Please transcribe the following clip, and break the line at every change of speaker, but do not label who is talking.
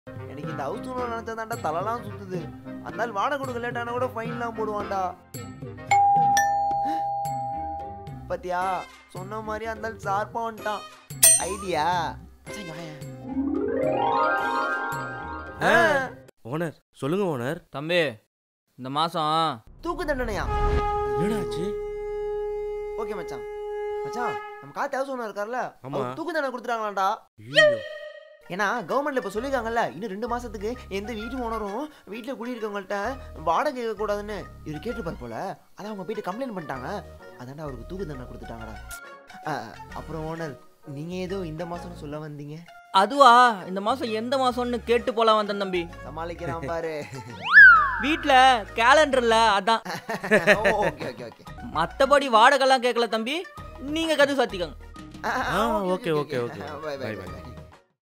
எனக்கு இந்த house owner நினைச்சா தாண்டா தலைலாம் சுத்துது அந்த ஆள் வாடகை கொடுக்க லேட்டான கூட ஃபைன்லாம் போடுவான்டா பாத்தியா சொன்ன மாதிரி அந்த ஆள் சார்பா வந்துட்டான் ஐடியா
ஓனர் சொல்லுங்க ஓனர்
தம்பி இந்த மாசம்
தூக்கு தண்டனையா
என்னடாச்சு
ஓகே மச்சான் மச்சான் நம்ம காத்து ஹவுஸ் ஓனர் இருக்கார்ல
ஆமா.
அவர் தூக்கு தண்டனை கொடுத்துட்டாங்களாடா
ஐயோ
ஏன்னா கவர்மெண்ட்ல இப்போ சொல்லியிருக்காங்கல்ல இன்னும் ரெண்டு மாசத்துக்கு எந்த வீட்டு ஓனரும் வீட்டில் குடியிருக்கவங்கள்ட்ட வாடகை கேட்கக்கூடாதுன்னு இவர் கேட்டுப்பார் போல அதான் அவங்க போயிட்டு கம்ப்ளைண்ட் பண்ணிட்டாங்க அதாண்டா அவருக்கு தூக்கு தண்டனை கொடுத்துட்டாங்கடா அஹ், அப்புறம் ஓனர் நீங்க ஏதோ இந்த மாசம் சொல்ல வந்தீங்க
அதுவா இந்த மாசம் எந்த மாசம்னு கேட்டு போலாம் வந்தேன் தம்பி
சமாளிக்கிறான் பாரு
வீட்ல கேலண்டர்ல அதான்
ஓகே ஓகே ஓகே
மத்தபடி வாடகைலாம் கேட்கல தம்பி நீங்க கது சாத்திக்கங்க
ஆ, okay, okay, okay.
Bye bye
Bye, bye.
By